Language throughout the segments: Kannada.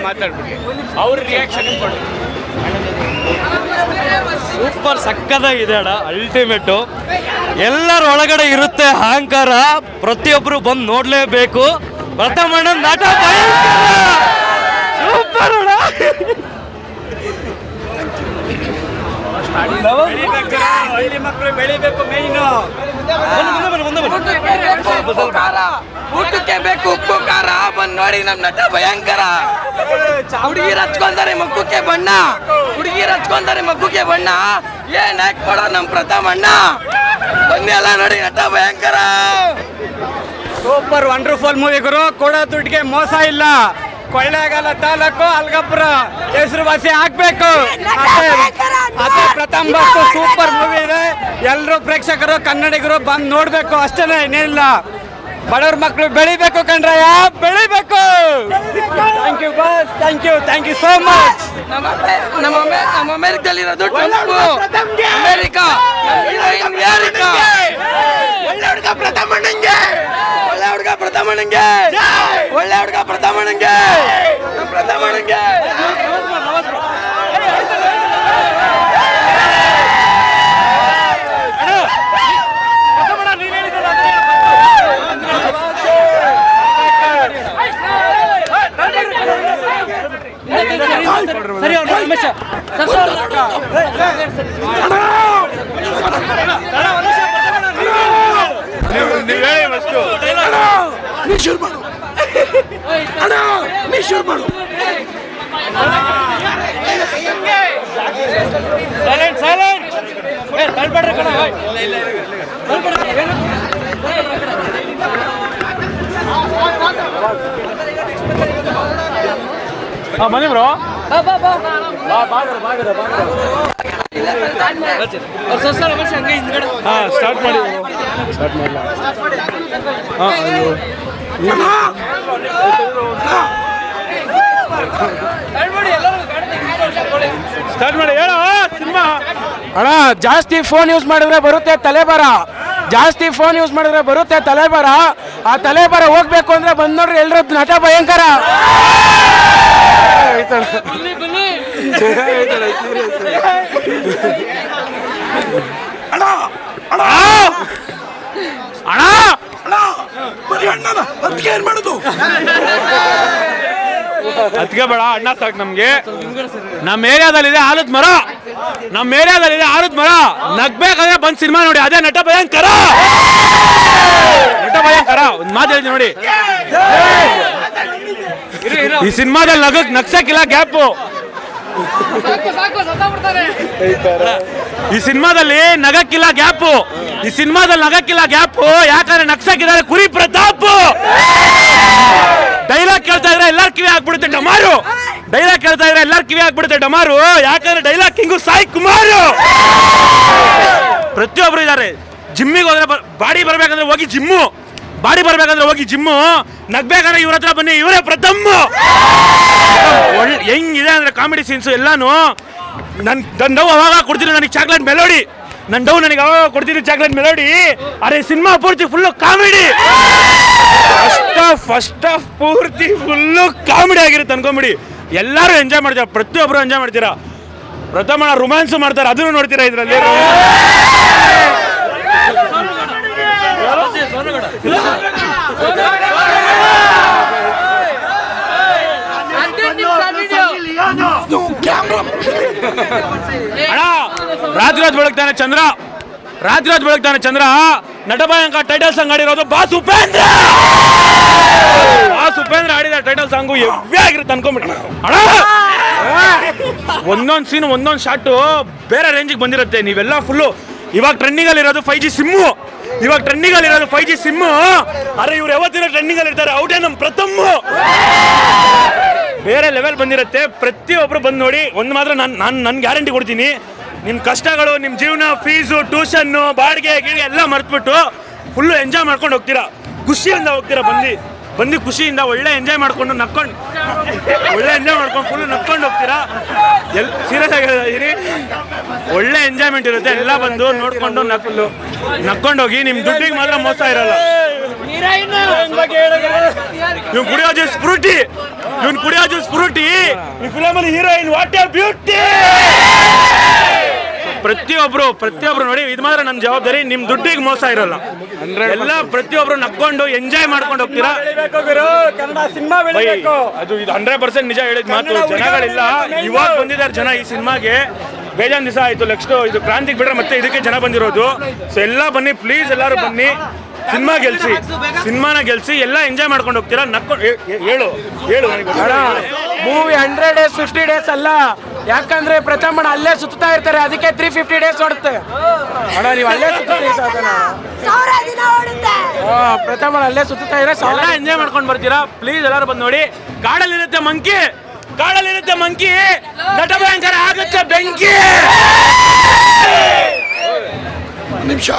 ಮಾತಾಡ್ಬಿಡಿ ಅವ್ರ ರಿಯಾಕ್ಷನ್ ಕೊಡಿ ಸೂಪರ್ ಸಕ್ಕದಾಗಿದೆ ಅಣ್ಣ ಅಲ್ಟಿಮೇಟು ಎಲ್ಲರ ಒಳಗಡೆ ಇರುತ್ತೆ ಅಹಂಕಾರ ಪ್ರತಿಯೊಬ್ಬರು ಬಂದು ನೋಡ್ಲೇಬೇಕು ಪ್ರಥಮಣ್ಣ ನಾಟ ಸೂಪರ್ ಅಣ್ಣ ಹಳ್ಳಿ ಮಕ್ಕಳು ಬೆಳಿಬೇಕು ಮೈನು ಉಪ್ಪು ಖಾರ ಊಟಕ್ಕೆ ಬೇಕು ಉಪ್ಪು ಖಾರ ಬಂದ್ ನೋಡಿ ನಮ್ ನಟ ಭಯಂಕರ ಹುಡುಗಿರ್ ಹಚ್ಕೊಂತಾರೆ ಮಕ್ಕಕ್ಕೆ ಬಣ್ಣ ಹುಡುಗಿರ್ ಹಚ್ಕೊಂತಾರೆ ಮಕ್ಕಕ್ಕೆ ಬಣ್ಣ ಏನ್ ಹಾಕ್ ಕೊಡೋ ನಮ್ ಪ್ರಥಮ ಅಣ್ಣ ಬನ್ನಿ ಎಲ್ಲ ನೋಡಿ ನಟ ಭಯಂಕರ ಸೂಪರ್ ವಂಡರ್ಫುಲ್ ಮೂವಿ ಗುರು ಕೊಡೋ ದುಡ್ಡಿಗೆ ಮೋಸ ಇಲ್ಲ ಕೊಳ್ಳೇಗಾಲ ತಾಲೂಕು ಅಲ್ಗಪುರ ಹೆಸರುವಾಸಿ ಆಗ್ಬೇಕು ಅದೇ ಅದೇ ಪ್ರಥಮ ಬಸ್ ಸೂಪರ್ ಮೂವಿ ಇದೆ ಎಲ್ಲರೂ ಪ್ರೇಕ್ಷಕರು ಕನ್ನಡಿಗರು ಬಂದು ನೋಡ್ಬೇಕು ಅಷ್ಟೇನೆ ಇನ್ನೇನಿಲ್ಲ ಬಡವ್ರ ಮಕ್ಕಳು ಬೆಳಿಬೇಕು ಕಣ್ರಯ್ಯ ಬೆಳಿಬೇಕು ಥ್ಯಾಂಕ್ ಯು ಬಸ್ thank you thank you so much ನಮ್ಮ ಅಮೆ- ನಮ್ಮ ಅಮೆ- ನಮ್ಮ ಅಮೆರಿಕದಲ್ಲಿರೋದು ಟ್ರಂಪ್ ಅಮೆರಿಕ ಅಮೆರಿಕ ಒಳ್ಳೆ ಹುಡುಗ ಪ್ರಥಮಣ್ಣಂಗೆ ಒಳ್ಳೆ ಹುಡುಗ ಪ್ರಥಮಣ್ಣಂಗೆ ಒಳ್ಳೆ ಹುಡುಗ ಪ್ರಥಮಣ್ಣಂಗೆ ನಮ್ಮ ಪ್ರಥಮಣ್ಣಂಗೆ ಸರಿ ಅವ್ರು ರಮೇಶ ಸರ್ ಸರ್ ನೀವು ಹೇಳಿ ಫಸ್ಟು ಸೈಲೆಂಟ್ ಸೈಲೆಂಟ್ ಏ ತಳ್ಬೇಡ್ರಿ ಕಣ ಓಯ್. ಅವ್ರು ಸರ್ ಸರ್ ರಮೇಶ ಹಂಗೆ ಹಿಂದ್ಗಡೆ ಸ್ಟಾರ್ಟ್ ಮಾಡಿ ಸ್ಟಾರ್ಟ್ ಮಾಡಿ ಹೇಳೋ ಸಿನಿಮಾ ಅಣ್ಣ ಜಾಸ್ತಿ ಫೋನ್ ಯೂಸ್ ಮಾಡಿದ್ರೆ ಬರುತ್ತೆ ತಲೆಬರ ಜಾಸ್ತಿ ಫೋನ್ ಯೂಸ್ ಮಾಡಿದ್ರೆ ಬರುತ್ತೆ ತಲೆಬರ ಆ ತಲೆಬರ ಹೋಗ್ಬೇಕು ಅಂದ್ರೆ ಬಂದ್ ನೋಡ್ರಿ ಎಲ್ರು ನಟ ಭಯಂಕರ ಅದಕ್ಕೆ ಬೇಡ ಅಣ್ಣ ಸಾಕು ನಮ್ಗೆ ನಮ್ಮ ಏರಿಯಾದಲ್ಲಿದೆ ಆಲದ ಮರ ನಮ್ಮ ಏರಿಯಾದಲ್ಲಿದೆ ಆಲದ ಮರ ನಗ್ಬೇಕಾದ್ರೆ ಬಂದ್ ಸಿನಿಮಾ ನೋಡಿ ಅದೇ ನಟ ಭಯಂಕರ ನಟ ಭಯಂಕರ ಒಂದ್ ಮಾತು ಹೇಳ್ತೀನಿ ನೋಡಿ ಈ ಸಿನಿಮಾದಲ್ಲಿ ನಗಕ್ ನಗ್ಸಕ್ಕಿಲ್ಲ ಗ್ಯಾಪು ಈ ಸಿನಿಮಾದಲ್ಲಿ ನಗಕ್ಕಿಲ್ಲ ಗ್ಯಾಪು ಈ ಸಿನಿಮಾದಲ್ಲಿ ನಗಕ್ಕಿಲ್ಲ ಗ್ಯಾಪು ಯಾಕಂದ್ರೆ ನಗ್ಸಕ್ಕಿದ್ದಾರೆ ಕುರಿ ಪ್ರತಾಪ್ ಡೈಲಾಗ್ ಕೇಳ್ತಾ ಇದ್ರೆ ಎಲ್ಲಾರ್ ಕಿವಿ ಆಗ್ಬಿಡುತ್ತೆ ಡಮಾರು ಡೈಲಾಗ್ ಕೇಳ್ತಾ ಇದ್ರೆ ಎಲ್ಲಾರ್ ಕಿವಿ ಆಗ್ಬಿಡುತ್ತೆ ಡಮಾರು ಯಾಕಂದ್ರೆ ಡೈಲಾಗ್ ಕಿಂಗು ಸಾಯಿ ಕುಮಾರು ಪ್ರತಿಯೊಬ್ರು ಇದ್ದಾರೆ ಜಿಮ್ಮಿಗೆ ಹೋದ್ರೆ ಬಾಡಿ ಬರ್ಬೇಕಂದ್ರೆ ಹೋಗಿ ಜಿಮ್ಮು ಬಾಡಿ ಬರ್ಬೇಕಂದ್ರೆ ಹೋಗಿ ಜಿಮ್ಮು ನಗ್ಬೇಕಂದ್ರೆ ಇವ್ರ ಹತ್ರ ಬನ್ನಿ ಇವರೇ ಪ್ರಥಮ ಒಳ್ಳೆ ಹೆಂಗಿದೆ ಅಂದ್ರೆ ಕಾಮಿಡಿ ಸೀನ್ಸ್ ಎಲ್ಲಾನು ನನ್ ನನ್ನ ಡವ್ ಅವಾಗ ಕೊಡ್ತೀನಿ ನನಗೆ ಚಾಕ್ಲೇಟ್ ಮೆಲೋಡಿ ನನ್ನ ಡವ್ ನನಗೆ ಅವಾಗ ಕೊಡ್ತೀನಿ ಚಾಕ್ಲೇಟ್ ಮೆಲೋಡಿ ಅರೆ ಸಿನಿಮಾ ಪೂರ್ತಿ full comedy first half first half ಪೂರ್ತಿ ಫುಲ್ಲು ಕಾಮಿಡಿ ಆಗಿರುತ್ತೆ ಅನ್ಕೊಂಬಿಡಿ ಎಲ್ಲರೂ ಎಂಜಾಯ್ ಮಾಡ್ತೀರಾ ಪ್ರತಿಯೊಬ್ಬರು ಎಂಜಾಯ್ ಮಾಡ್ತೀರಾ ಪ್ರಥಮ ರೊಮ್ಯಾನ್ಸ್ ಮಾಡ್ತಾರೆ ಅದನ್ನು ನೋಡ್ತೀರಾ ಇದರಲ್ಲಿ ಅಣ್ಣ ರಾತ್ರಿ ಹೊತ್ತು ಬೆಳಗ್ತಾನೆ ಚಂದ್ರ ರಾತ್ರಿ ಹೊತ್ತು ಬೆಳಗ್ತಾನೆ ಚಂದ್ರ ನಟಭಯಂಕ ಟೈಟಲ್ ಸಾಂಗ್ ಆಡಿರೋದು ಬಾಸ್ ಉಪೇಂದ್ರ ಬಾಸ್ ಉಪೇಂದ್ರ ಆಡಿದ ಟೈಟಲ್ ಸಾಂಗು ಎವ್ವೇ ಆಗಿರುತ್ತೆ ಅನ್ಕೊಂಬಿಡಿ ಅಣ್ಣ ಒಂದೊಂದು ಸೀನ್ ಒಂದೊಂದು ಶಾಟು ಬೇರೆ ರೇಂಜಿಗೆ ಬಂದಿರುತ್ತೆ ನೀವೆಲ್ಲ ಫುಲ್ಲು ಇವಾಗ ಟ್ರೆಂಡಿಂಗ್ ಅಲ್ಲಿ ಇರೋದು ಫೈವ್ ಜಿ ಸಿಮ್ಮು ಇವಾಗ ಟ್ರೆಂಡಿಂಗ್ ಅಲ್ಲಿ ಇರೋದು ಫೈವ್ ಜಿ ಸಿಮ್ಮು ಅರೆ ಇವ್ರು ಯಾವತ್ತಿನ ಟ್ರೆಂಡಿಂಗ್ ಅಲ್ಲಿ ಇರ್ತಾರೆ ಔಟೇ ನಮ್ಮ ಪ್ರಥಮ ಬೇರೆ ಲೆವೆಲ್ ಬಂದಿರುತ್ತೆ ಪ್ರತಿಯೊಬ್ಬರು ಬಂದು ನೋಡಿ ಒಂದು ಮಾತ್ರ ನಾನು ನಾನು ನನ್ನ ಗ್ಯಾರಂಟಿ ಕೊಡ್ತೀನಿ ನಿಮ್ಮ ಕಷ್ಟಗಳು ನಿಮ್ಮ ಜೀವನ ಫೀಸು ಟ್ಯೂಷನ್ನು ಬಾಡಿಗೆ ಗೀಡಿಗೆ ಎಲ್ಲ ಮರ್ತ್ಬಿಟ್ಟು ಫುಲ್ಲು ಎಂಜಾಯ್ ಮಾಡ್ಕೊಂಡು ಹೋಗ್ತೀರಾ ಖುಷಿಯಿಂದ ಹೋಗ್ತೀರಾ ಬಂದು ಬಂದು ಖುಷಿಯಿಂದ ಒಳ್ಳೆ ಎಂಜಾಯ್ ಮಾಡ್ಕೊಂಡು ನಕ್ಕೊಂಡು ಒಳ್ಳೆ ಎಂಜಾಯ್ ಮಾಡ್ಕೊಂಡು ಫುಲ್ ನಕ್ಕೊಂಡು ಹೋಗ್ತೀರಾ ಎಲ್ ಸೀರಿಯಸ್ ಆಗಿ ಹೇಳಿದೀನಿ ಒಳ್ಳೆ ಎಂಜಾಯ್ಮೆಂಟ್ ಇರುತ್ತೆ ಎಲ್ಲ ಬಂದು ನೋಡ್ಕೊಂಡು ನಕ್ಕೊಂಡು ನಕ್ಕೊಂಡು ಹೋಗಿ ನಿಮ್ಮ ದುಡ್ಡಿಗೆ ಮಾತ್ರ ಮೋಸ ಇರಲ್ಲ ಇವ್ನು ಕುಡಿಯೋ ಜ್ಯೂಸ್ ಫ್ರೂಟಿ ಇವ್ನು ಕುಡಿಯೋ ಜ್ಯೂಸ್ ಫ್ರೂಟಿ ಈ ಫಿಲಮಲ್ಲಿ ಹೀರೋಯಿನ್ ವಾಟ್ ಎ ಬ್ಯೂಟಿ ಪ್ರತಿಯೊಬ್ರು ಪ್ರತಿಯೊಬ್ರು ನೋಡಿ ಇದು ಮಾತ್ರ ನನ್ನ ಜವಾಬ್ದಾರಿ ನಿಮ್ ದುಡ್ಡಿಗೆ ಮೋಸ ಇರಲ್ಲ ಎಲ್ಲ ಪ್ರತಿಯೊಬ್ರು ನಕ್ಕೊಂಡು ಎಂಜಾಯ್ ಮಾಡ್ಕೊಂಡು ಹೋಗ್ತೀರಾ ಕನ್ನಡ ಸಿನಿಮಾ ಬೈ, ಅದು ಇದು ಹಂಡ್ರೆಡ್ ಪರ್ಸೆಂಟ್ ನಿಜ ಹೇಳಿದ ಮಾತು ಜನಗಳಿಲ್ಲ ಇವಾಗ ಬಂದಿದ್ದಾರೆ ಜನ ಈ ಸಿನಿಮಾಗೆ ಬೇಜಾನ್ ದಿವಸ ಆಯ್ತು ನೆಕ್ಸ್ಟ್ ಇದು ಕ್ರಾಂತಿಗೆ ಬಿಟ್ರೆ ಮತ್ತೆ ಇದಕ್ಕೆ ಜನ ಬಂದಿರೋದು ಸೊ ಎಲ್ಲ ಬನ್ನಿ ಪ್ಲೀಸ್ ಎಲ್ಲರೂ ಬನ್ನಿ ಸಿನಿಮಾ ಗೆಲ್ಸಿ ಸಿನಿಮಾನ ಗೆಲ್ಸಿ ಎಲ್ಲ ಎಂಜಾಯ್ ಮಾಡ್ಕೊಂಡು ಹೋಗ್ತೀರಾ ನಕ್ಕೊಂಡು ಹೇ- ಹೇ- ಹೇಳು ಹೇಳು ನನಗೆ ಗೊತ್ತಿಲ್ಲ. Movie hundred days fifty days ಅಲ್ಲ ಯಾಕಂದ್ರೆ ಪ್ರಥಮ ಅಣ್ಣ ಅಲ್ಲೇ ಸುತ್ತಾ ಇರ್ತಾರೆ ಅದಕ್ಕೆ ತ್ರೀ ಫಿಫ್ಟಿ ಡೇಸ್ ಓಡುತ್ತೆ ಅಣ್ಣ ನೀವು ಅಲ್ಲೇ ಸುತ್ತೀರಿ ಸಾಕಣ್ಣ ಸಾವಿರ ದಿನ ಓಡುತ್ತೆ ಆ, ಪ್ರಥಮ ಅಣ್ಣ ಅಲ್ಲೇ ಸುತ್ತಾ ಇದ್ರೆ ಎಲ್ಲ ಸಾವಿರ ಎಂಜಾಯ್ ಮಾಡ್ಕೊಂಡು ಬರ್ತೀರಾ ಪ್ಲೀಸ್ ಎಲ್ಲರೂ ಬಂದು ನೋಡಿ ಕಾಡಲ್ಲಿರುತ್ತೆ ಮಂಕಿ ಕಾಡಲ್ಲಿರುತ್ತೆ ಮಂಕಿ ನಟ ಭಯಂಕರ ಆಗುತ್ತೆ ಬೆಂಕಿ ನಿಮಿಷ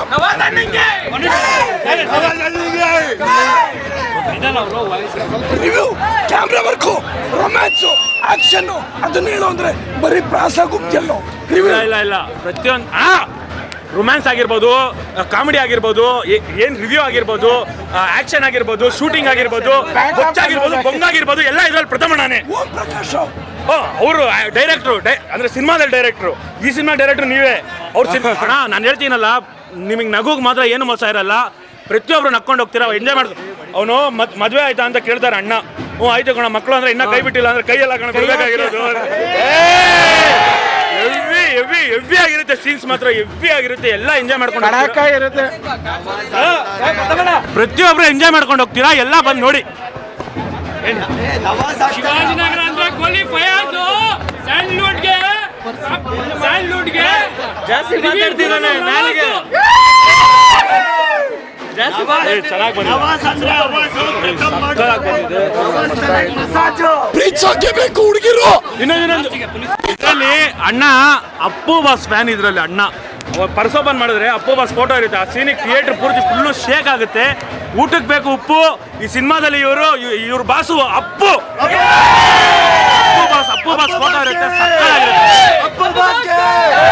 review camera work romance action ಅದನ್ನ ಹೇಳು ಅಂದ್ರೆ ಬರೀ ಪ್ರಾಸ ಗುಪ್ತಿಯಲ್ಲೋ ರಿವ್ಯೂ ಇಲ್ಲ ಇಲ್ಲ ಇಲ್ಲ ಪ್ರತಿಯೊಂದು ರೊಮ್ಯಾನ್ಸ್ ಆಗಿರ್ಬೋದು ಕಾಮಿಡಿ ಆಗಿರ್ಬೋದು ಏ- ಏನ್ ರಿವ್ಯೂ ಆಗಿರ್ಬೋದು ಆಕ್ಷನ್ ಆಗಿರ್ಬೋದು ಶೂಟಿಂಗ್ ಆಗಿರ್ಬೋದು ಆಗಿರ್ಬೋದು ಬೊಂಗಾಗಿರ್ಬೋದು ಎಲ್ಲ ಇದ್ರಲ್ಲಿ ಪ್ರಥಮ ನಾನೇ ಓಂ ಪ್ರಕಾಶ್ ಅವರು ಡೈರೆಕ್ಟ್ರು ಅಂದ್ರೆ ಸಿನಿಮಾದಲ್ಲಿ ಡೈರೆಕ್ಟ್ರು ಈ ಸಿನಿಮಾ ಡೈರೆಕ್ಟ್ರು ನೀವೇ ಅವ್ರ ಸಿನಿಮಾ ಅಣ್ಣ ನಾನು ಹೇಳ್ತೀನಲ್ಲ ನಿಮಗೆ ನಗುಗ್ ಮಾತ್ರ ಏನು ಮೋಸ ಇರಲ್ಲ ಪ್ರತಿಯೊಬ್ರು ನಕ್ಕೊಂಡು ಹೋಗ್ತೀರಾ ಎಂಜಾಯ್ ಮಾಡ್ ಅವನು ಮದ್ ಮದ್ವೆ ಆಯ್ತಾ ಅಂತ ಕೇಳ್ತಾರೆ ಅಣ್ಣ ಹ್ಞೂ ಆಯ್ತು ಕಣ ಮಕ್ಕಳು ಅಂದ್ರೆ ಇನ್ನ ಕೈ ಬಿಟ್ಟಿಲ್ಲ ಅಂದ್ರೆ ಕೈಯೆಲ್ಲ ಕಣ ಬಿಡ್ಬೇಕಾಗಿರೋದು ಎವ್ವಿ ಎವ್ವಿ ಎವ್ವಿ ಆಗಿರುತ್ತೆ ಸೀನ್ಸ್ ಮಾತ್ರ ಎವ್ವಿ ಆಗಿರುತ್ತೆ ಎಲ್ಲ ಎಂಜಾಯ್ ಮಾಡ್ಕೊಂಡು ಕಡಾಕ ಹೋಗ್ತೀರಾ. ಇರುತ್ತೆ ಪ್ರತಿಯೊಬ್ರು ಎಂಜಾಯ್ ಮಾಡ್ಕೊಂಡು ಹೋಗ್ತೀರಾ ಎಲ್ಲ ಬಂದು ನೋಡಿ ಶಿವಾಜಿನಗರ ಅಂದ್ರೆ ಕೊಹ್ಲಿ ಫಯಾಜು ಸ್ಯಾಂಡ್ಲ್ವುಡ್ಗೆ ಸ್ಯಾಂಡ್ಲ್ವುಡ್ಗೆ ಜಾಸ್ತಿ ಮಾತಾಡ್ತಿದ್ದಾನೆ, ನಾಲಿಗೆ. ಚೆನ್ನಾಗಿ ಬಂದಿದೆ ಪ್ರೀತ್ಸೋಕೆ ಬೇಕು ಹುಡುಗಿರು ಇನ್ನೊಂದು ಇನ್ನೊಂದು ಇದರಲ್ಲಿ ಅಣ್ಣ ಅಪ್ಪು ಬಾಸ್ ಫ್ಯಾನ್ ಇದ್ರಲ್ಲಿ ಅಣ್ಣ ಪರ್ಸ್ ಓಪನ್ ಮಾಡಿದ್ರೆ ಅಪ್ಪು ಬಾಸ್ ಫೋಟೋ ಇರುತ್ತೆ ಆ ಸೀನಿಗೆ ಥಿಯೇಟರ್ ಪೂರ್ತಿ ಫುಲ್ಲು ಶೇಕ್ ಆಗುತ್ತೆ ಊಟಕ್ಕೆ ಬೇಕು ಉಪ್ಪು ಈ ಸಿನಿಮಾದಲ್ಲಿ ಇವರು ಇವ್ರ boss Appu Appu boss Appu boss photo ಇರುತ್ತೆ ಸಕ್ಕತ್ತಾಗಿರುತ್ತೆ.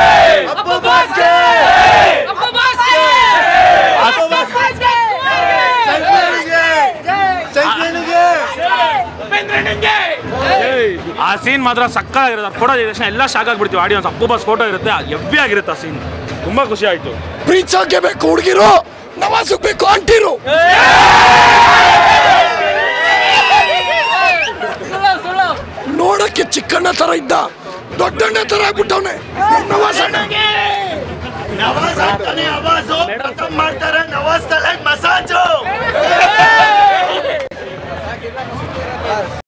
ಆ ಸೀನ್ ಮಾತ್ರ ಸಕ್ಕತ್ತಾಗಿರುತ್ತೆ ಅದು ಫೋಟೋ ತಕ್ಷಣ ಎಲ್ಲ ಶಾಕ್ ಆಗ್ಬಿಡ್ತೀವಿ ಆಡಿಯನ್ಸ್ ಅಪ್ಪು ಬಾಸ್ ಫೋಟೋ ಇರುತ್ತೆ ಎವ್ವಿ ಆಗಿರುತ್ತೆ ಆ ಸೀನ್ ತುಂಬಾ ಖುಷಿ ಆಯ್ತು ಪ್ರೀತ್ಸೋಕೆ ಬೇಕು ಹುಡುಗಿರು ನವಾಸಕ್ ಬೇಕು ಅಂಟಿರು ನೋಡಕ್ಕೆ ಚಿಕ್ಕಣ್ಣ ತರ ಇದ್ದ ದೊಡ್ಡಣ್ಣ ತರ ಆಗ್ಬಿಟ್ಟವನೆ ನವಾಸಣ್ಣ ನವಾಜ್ ಅಂತಾನೆ ಅವಾಜು ಪ್ರಥಮ್ ಮಾಡ್ತಾರೆ ನವಾಜ್ ತಲೆಗ್ ಮಸಾಜು